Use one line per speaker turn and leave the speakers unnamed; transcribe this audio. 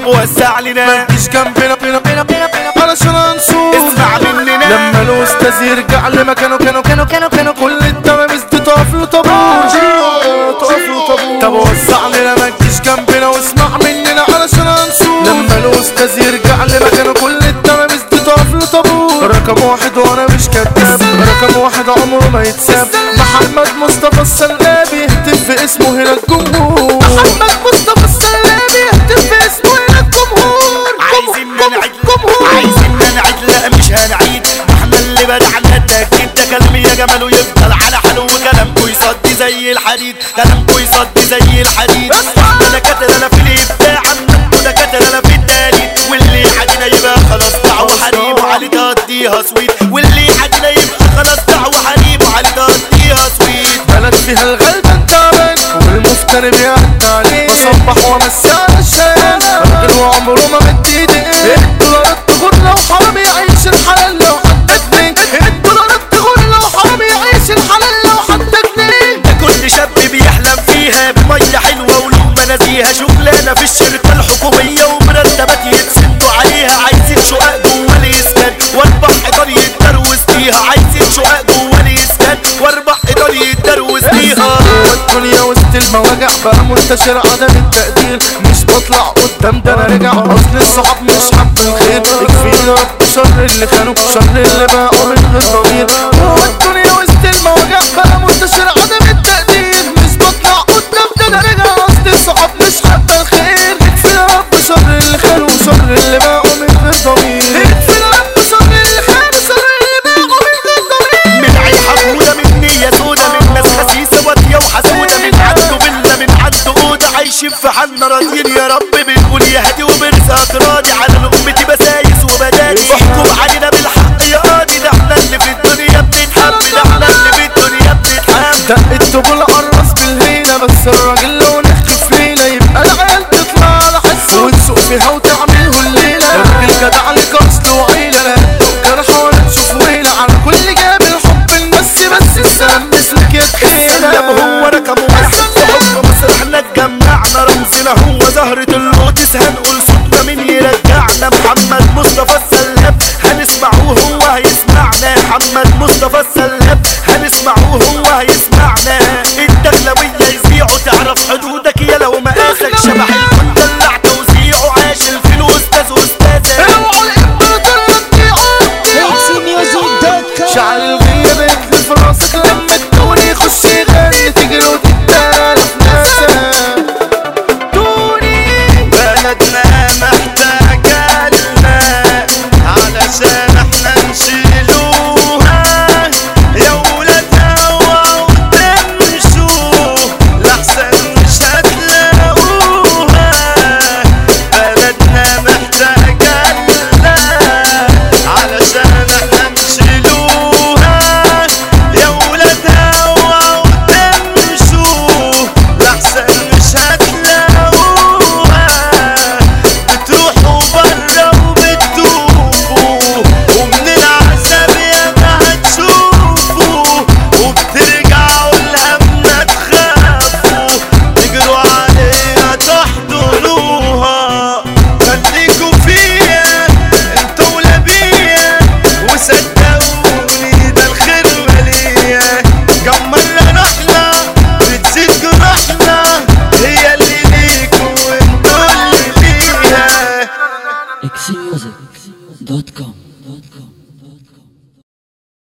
طب وسع لنا
مش جنبنا بينا بينا بينا بينا علشان انصور
اسمع مننا
لما الاستاذ يرجع لمكانه كانوا كانوا كانوا كانوا كل التلاميذ دي تقف له طابور تقف له طابور طب وسع لنا ما تجيش جنبنا واسمع مننا علشان انصور لما الاستاذ يرجع لمكانه كل التلاميذ دي تقف له طابور رقم واحد وانا مش كذاب رقم واحد عمره ما يتساب محمد مصطفى السلابي يهتف في اسمه هنا الجمهور محمد مصطفى السلابي يهتف في اسمه هنا الجمهور
عايزين نعيد عايزين نعيد لا مش هنعيد احنا اللي بدعنا التأكيد ده كلامي يا جمال ويفضل على حاله وكلامكوا يصدي زي الحديد كلامكوا يصدي زي الحديد احنا دكاترة انا في الابداع انتوا دكاترة انا في التالي واللي عادينا يبقى خلاص دعوة حريم وعلي تقضيها سويت واللي عادينا يبقى خلاص دعوة حريم وعلي تقضيها سويت
بلد فيها الغلبان تعبان والمفتري بيعدي عليه بصبح وامسي على الشام راجل وعمره ما مد ايديه الدولار التغور لو حرام يعيش الحلال لو حتى جنيه الدولار التغور لو حرام يعيش الحلال لو حتى جنيه
ده كل شاب بيحلم فيها بمية حلوة ولقمة نزيهة شغلانة في الشركة الحكومية ومرتبات يتسندوا عليها عايزين شقق جوه الإسكان واربع إيطال يتدروس فيها عايزين شقق جوه الإسكان واربع إيطال يتدروس فيها
والدنيا وسط المواجع بقى منتشر عدم التقدير مش بطلع قدام ده انا راجع اصل الصحاب مش حب الخير يكفينا رب شر اللي خانوا شر اللي بقوا من غير ضمير والدنيا وسط المواجع بقى منتشر عدم التقدير مش بطلع قدام ده انا راجع اصل الصحاب مش حب الخير يكفينا رب شر اللي خانوا شر اللي بقوا من غير ضمير يكفينا رب شر اللي خانوا شر اللي بقوا من غير ضمير
من عين حمودة من نية سودة من ناس خسيسة وادية وحسودة من عنده فيلا من عنده أوضة عايشين في حالنا راضيين يا رب بنقول يا هادي وبرزقك راضي على لقمتي بسايس وبداني احكم علينا بالحق يا قاضي ده احنا اللي في الدنيا بنتحب ده احنا اللي في الدنيا بنتحب
دق الطبول عالراس بالهيلة بس الراجل لو نخف ليلة يبقى العيال تطلع على حس ونسوق فيها وتعمله الليلة الراجل جدع لك اصل وعيلة لا جرح ولا تشوف ويلة على كل جاب الحب المس بس السلام اسمك يا
السلام
تخيلة
هو رقم واحد في حكم مصر احنا اتجمعنا رمزنا هو زهرة اللوتس هنقول صوتنا مين يرجعنا محمد مصطفى السلاب هنسمعه هو هيسمعنا محمد مصطفى السلاب هنسمعه هو هيسمعنا الدخلوية يذيعوا تعرف حدودك يا لو مقاسك شبح الكون دلع توزيعه عاش الفيلو استاذ واستاذة
اوعوا الامبراطور تضيعوا شعر الغياب يكفي في راسك لما التوني يخش يغني تجري وتتدارى في ناسك توني
بلدنا محتاجة لنا علشان احنا نشيلوها يا ولادها اوعوا تمشوا لحسن مش هتلاقوها بلدنا محتاجة لنا علشان احنا نشيلوها يا ولادها اوعوا تمشوا لحسن مش هتلاقوها بتروحوا برا وبتدوبوا ومن العذاب ياما هتشوفوا وبترجعوا لهمنا تخافوا تجروا عليها تحضنوها خليكوا فيا انتوا ولا بيا وصدقوني ده الخير وليا جملنا رحلة بتزيد جراحنا هي اللي ليكوا وانتوا اللي ليها
xmusic.com